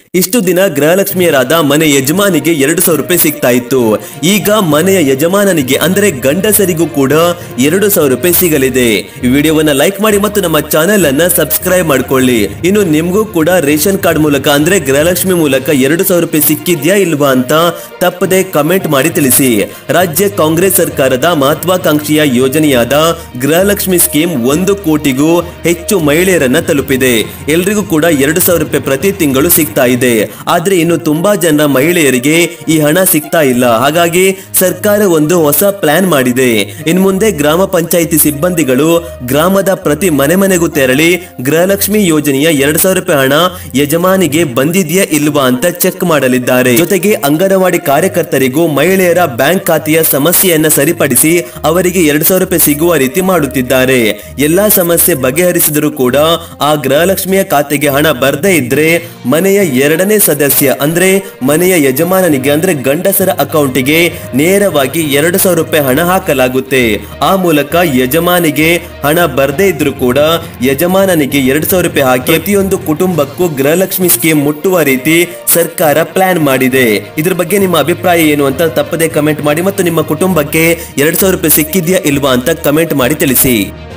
ಇಷ್ಟು ದಿನ ಗೃಹಲಕ್ಷ್ಮಿಯರಾದ ಮನೆ ಯಜಮಾನಿಗೆ ಎರಡು ಸಾವಿರ ರೂಪಾಯಿ ಸಿಗ್ತಾ ಇತ್ತು ಈಗ ಮನೆಯ ಯಜಮಾನನಿಗೆ ಅಂದ್ರೆ ಗಂಡಸರಿಗೂ ಕೂಡ ಎರಡು ಸಾವಿರ ರೂಪಾಯಿ ಸಿಗಲಿದೆ ಈ ವಿಡಿಯೋವನ್ನ ಲೈಕ್ ಮಾಡಿ ಮತ್ತು ನಮ್ಮ ಚಾನೆಲ್ ಅನ್ನ ಸಬ್ಸ್ಕ್ರೈಬ್ ಮಾಡ್ಕೊಳ್ಳಿ ಇನ್ನು ನಿಮ್ಗೂ ಕೂಡ ರೇಷನ್ ಕಾರ್ಡ್ ಮೂಲಕ ಅಂದ್ರೆ ಗೃಹಲಕ್ಷ್ಮಿ ಮೂಲಕ ಎರಡು ಸಾವಿರ ರೂಪಾಯಿ ಸಿಕ್ಕಿದ್ಯಾ ಇಲ್ವಾ ಅಂತ ತಪ್ಪದೆ ಕಮೆಂಟ್ ಮಾಡಿ ತಿಳಿಸಿ ರಾಜ್ಯ ಕಾಂಗ್ರೆಸ್ ಸರ್ಕಾರದ ಮಹತ್ವಾಕಾಂಕ್ಷಿಯ ಯೋಜನೆಯಾದ ಗೃಹಲಕ್ಷ್ಮಿ ಸ್ಕೀಮ್ ಒಂದು ಕೋಟಿಗೂ ಹೆಚ್ಚು ಮಹಿಳೆಯರನ್ನ ತಲುಪಿದೆ ಎಲ್ರಿಗೂ ಕೂಡ ಎರಡು ಸಾವಿರ ರೂಪಾಯಿ ಪ್ರತಿ ತಿಂಗಳು ಸಿಗ್ತಾ ಇದೆ ಆದ್ರೆ ಇನ್ನು ತುಂಬಾ ಜನ ಮಹಿಳೆಯರಿಗೆ ಈ ಹಣ ಸಿಗ್ತಾ ಇಲ್ಲ ಹಾಗಾಗಿ ಸರ್ಕಾರ ಒಂದು ಹೊಸ ಪ್ಲಾನ್ ಮಾಡಿದೆ ಇನ್ ಮುಂದೆ ಗ್ರಾಮ ಪಂಚಾಯಿತಿ ಸಿಬ್ಬಂದಿಗಳು ಗ್ರಾಮದ ಪ್ರತಿ ಮನೆ ಮನೆಗೂ ತೆರಳಿ ಗೃಹಲಕ್ಷ್ಮಿ ಯೋಜನೆಯ ಎರಡ್ ಸಾವಿರ ರೂಪಾಯಿ ಹಣ ಯಜಮಾನಿಗೆ ಬಂದಿದೆಯಾ ಇಲ್ವಾ ಅಂತ ಚೆಕ್ ಮಾಡಲಿದ್ದಾರೆ ಜೊತೆಗೆ ಅಂಗನವಾಡಿ ಕಾರ್ಯಕರ್ತರಿಗೂ ಮಹಿಳೆಯರ ಬ್ಯಾಂಕ್ ಖಾತೆಯ ಸಮಸ್ಯೆಯನ್ನ ಸರಿಪಡಿಸಿ ಅವರಿಗೆ ಎರಡ್ ಸಾವಿರ ರೂಪಾಯಿ ಸಿಗುವ ರೀತಿ ಮಾಡುತ್ತಿದ್ದಾರೆ ಎಲ್ಲಾ ಸಮಸ್ಯೆ ಬಗೆಹರಿಸಿದರೂ ಕೂಡ ಆ ಗೃಹಲಕ್ಷ್ಮಿಯ ಖಾತೆಗೆ ಹಣ ಬರ್ದೇ ಇದ್ರೆ ಮನೆಯ ಎರಡನೇ ಸದಸ್ಯ ಅಂದ್ರೆ ಮನೆಯ ಯಜಮಾನನಿಗೆ ಅಂದ್ರೆ ಗಂಡಸರ ಅಕೌಂಟಿಗೆ ನೇರವಾಗಿ ಎರಡು ಸಾವಿರ ರೂಪಾಯಿ ಹಣ ಹಾಕಲಾಗುತ್ತೆ ಆ ಮೂಲಕ ಯಜಮಾನಿಗೆ ಹಣ ಬರ್ದೇ ಇದ್ರೂ ಕೂಡ ಯಜಮಾನನಿಗೆ ಎರಡು ಸಾವಿರ ರೂಪಾಯಿ ಹಾಕಿ ಪ್ರತಿಯೊಂದು ಕುಟುಂಬಕ್ಕೂ ಗೃಹಲಕ್ಷ್ಮಿ ಸ್ಕೀಮ್ ಮುಟ್ಟುವ ರೀತಿ ಸರ್ಕಾರ ಪ್ಲಾನ್ ಮಾಡಿದೆ ಇದ್ರ ಬಗ್ಗೆ ನಿಮ್ಮ ಅಭಿಪ್ರಾಯ ಏನು ಅಂತ ತಪ್ಪದೆ ಕಮೆಂಟ್ ಮಾಡಿ ಮತ್ತು ನಿಮ್ಮ ಕುಟುಂಬಕ್ಕೆ ಎರಡು ಸಾವಿರ ರೂಪಾಯಿ ಸಿಕ್ಕಿದ್ಯಾ ಇಲ್ವಾ ಅಂತ ಕಮೆಂಟ್ ಮಾಡಿ ತಿಳಿಸಿ